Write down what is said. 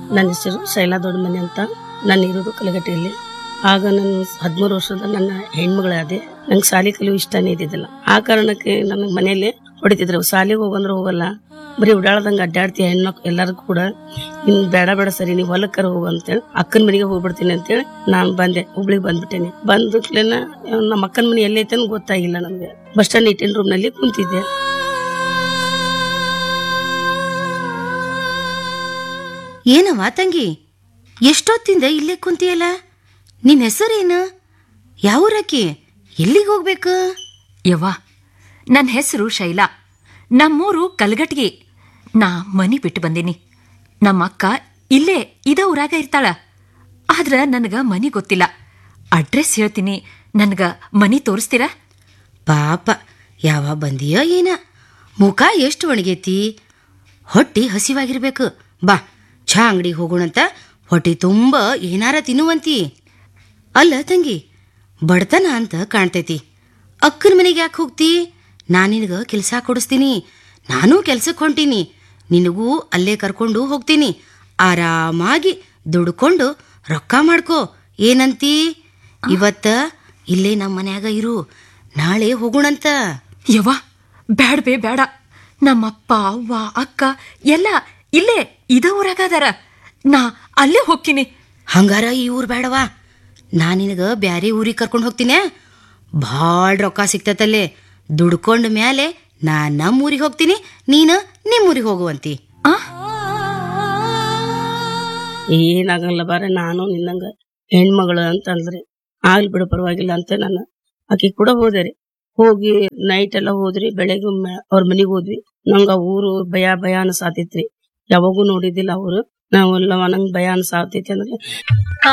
ನನ್ನ ಹೆಸರು ಶೈಲಾ ದೊಡ್ಡಮನೆ ಅಂತ ನಾನು ಇರೋದು ಕಲಗಟ್ಟಿಯಲ್ಲಿ ಆಗ ನನ್ನ ಹದಿಮೂರು ವರ್ಷದ ನನ್ನ ಹೆಣ್ಮಗಳಾದೆ ನಂಗೆ ಶಾಲೆ ಕಲಿಯೋ ಇಷ್ಟನೇ ಇದ್ದಿದ್ದಿಲ್ಲ ಆ ಕಾರಣಕ್ಕೆ ನನ್ನ ಮನೆಯಲ್ಲಿ ಹೊಡಿತಿದ್ರು ಶಾಲೆಗೆ ಹೋಗಂದ್ರೆ ಹೋಗಲ್ಲ ಬರೀ ಉಡಾಳದಂಗೆ ಅಡ್ಡಾಡ್ತೀಯ ಹೆಣ್ಮಕ್ಳು ಎಲ್ಲರೂ ಕೂಡ ನಿನ್ ಬೇಡ ಬೇಡ ಸರಿ ನೀವು ಹೊಲಕ್ಕರ ಹೋಗು ಅಂತೇಳಿ ಅಕ್ಕನ ಮನೆಗೆ ಹೋಗ್ಬಿಡ್ತೀನಿ ಅಂತೇಳಿ ನಾನು ಬಂದೆ ಹುಬ್ಳಿಗೆ ಬಂದ್ಬಿಟ್ಟೇನೆ ಬಂದ್ಬಿಟ್ಲೇನ ನಮ್ಮ ಅಕ್ಕನ ಮನೆ ಎಲ್ಲೈತೆ ಅಂತ ಗೊತ್ತಾಗಿಲ್ಲ ನಮ್ಗೆ ಬಸ್ ಸ್ಟ್ಯಾಂಡ್ ಏಟೀನ್ ರೂಮ್ ನಲ್ಲಿ ಕುಂತಿದ್ದೆ ಏನವ್ವ ತಂಗಿ ಎಷ್ಟೊತ್ತಿಂದ ಇಲ್ಲೇ ಕುಂತಿಯಲ್ಲ ನಿನ್ ಹೆಸರೇನು ಯಾವೂರಾಕಿ ಎಲ್ಲಿಗೆ ಹೋಗ್ಬೇಕು ಯವ್ವ ನನ್ನ ಹೆಸರು ಶೈಲಾ ನಮ್ಮೂರು ಕಲ್ಗಟ್ಗಿ ನಾ ಮನಿ ಬಿಟ್ಟು ಬಂದೀನಿ ನಮ್ಮ ಅಕ್ಕ ಇಲ್ಲೇ ಇದ ಊರಾಗ ಇರ್ತಾಳ ಆದ್ರ ನನಗ ಮನಿ ಗೊತ್ತಿಲ್ಲ ಅಡ್ರೆಸ್ ಹೇಳ್ತೀನಿ ನನಗ ಮನಿ ತೋರಿಸ್ತೀರಾ ಪಾಪ ಯಾವ ಬಂದಿಯ ಏನ ಮುಖ ಎಷ್ಟು ಒಣಗೈತಿ ಹೊಟ್ಟಿ ಹಸಿವಾಗಿರ್ಬೇಕು ಬಾ ಚಾ ಅಂಗಡಿಗೆ ಹೋಗೋಣಂತ ಹೊಟ್ಟಿ ತುಂಬ ಏನಾರ ತಿನ್ನುವಂತಿ ಅಲ್ಲ ತಂಗಿ ಬಡತನ ಅಂತ ಕಾಣ್ತೈತಿ ಅಕ್ಕನ ಮನೆಗೆ ಯಾಕೆ ಹೋಗ್ತಿ ನಾನು ನಿನಗೆ ಕೆಲಸ ಕೊಡಿಸ್ತೀನಿ ನಾನು ಕೆಲ್ಸಕ್ಕೆ ಹೊಂಟೀನಿ ನಿನಗೂ ಅಲ್ಲೇ ಕರ್ಕೊಂಡು ಹೋಗ್ತೀನಿ ಆರಾಮಾಗಿ ದುಡ್ಕೊಂಡು ರೊಕ್ಕ ಮಾಡ್ಕೋ ಏನಂತಿ ಇವತ್ತ ಇಲ್ಲೇ ನಮ್ಮ ಮನ್ಯಾಗ ಇರು ನಾಳೆ ಹೋಗೋಣಂತ ಯವ್ವ ಬ್ಯಾಡ ಬೇ ಬೇಡ ನಮ್ಮಪ್ಪ ಅವ್ವ ಅಕ್ಕ ಎಲ್ಲ ಇಲ್ಲೇ ಇದ ಊರಾಗ ಅದಾರ ನಾ ಅಲ್ಲೇ ಹೋಗ್ತೀನಿ ಹಂಗಾರ ಈ ಊರು ಬೇಡವಾ ನಾ ನಿನಗ ಬ್ಯಾರೆ ಊರಿಗೆ ಕರ್ಕೊಂಡು ಹೋಗ್ತೀನಿ ಭಾಳ ರೊಕ್ಕ ಸಿಗ್ತತಲ್ಲೇ ದುಡ್ಕೊಂಡ ಮ್ಯಾಲೆ ನಾ ನಮ್ಮ ಊರಿಗೆ ಹೋಗ್ತೀನಿ ನೀನು ನಿಮ್ಮ ಊರಿಗೆ ಹೋಗುವಂತಿ ಆ ಏನಾಗಲ್ಲ ಬಾರೆ ನಾನು ನಿನ್ನಂಗ ಹೆಣ್ಮಗಳು ಅಂತ ಅಂದ್ರಿ ಆಗ್ಲಿ ಬಿಡು ಪರವಾಗಿಲ್ಲ ಅಂತ ನಾನು ಆಕಿ ಕೂಡ ಹೋದೆ ರೀ ಹೋಗಿ ನೈಟ್ ಎಲ್ಲ ಹೋದ್ರಿ ಬೆಳಗ್ಗೆ ಒಮ್ಮೆ ಅವ್ರ ಮನೆಗೆ ಹೋದ್ವಿ ನಂಗ ಆ ಊರು ಭಯ ಭಯ ಅನ್ಸಾತೈತ್ರಿ ಯಾವಾಗೂ ನೋಡಿದ್ದಿಲ್ಲ ಅವ್ರು ನಾವೆಲ್ಲ ನಂಗ್ ಭಯ ಅನ್ಸಾತೈತಿ ಅಂದ್ರೆ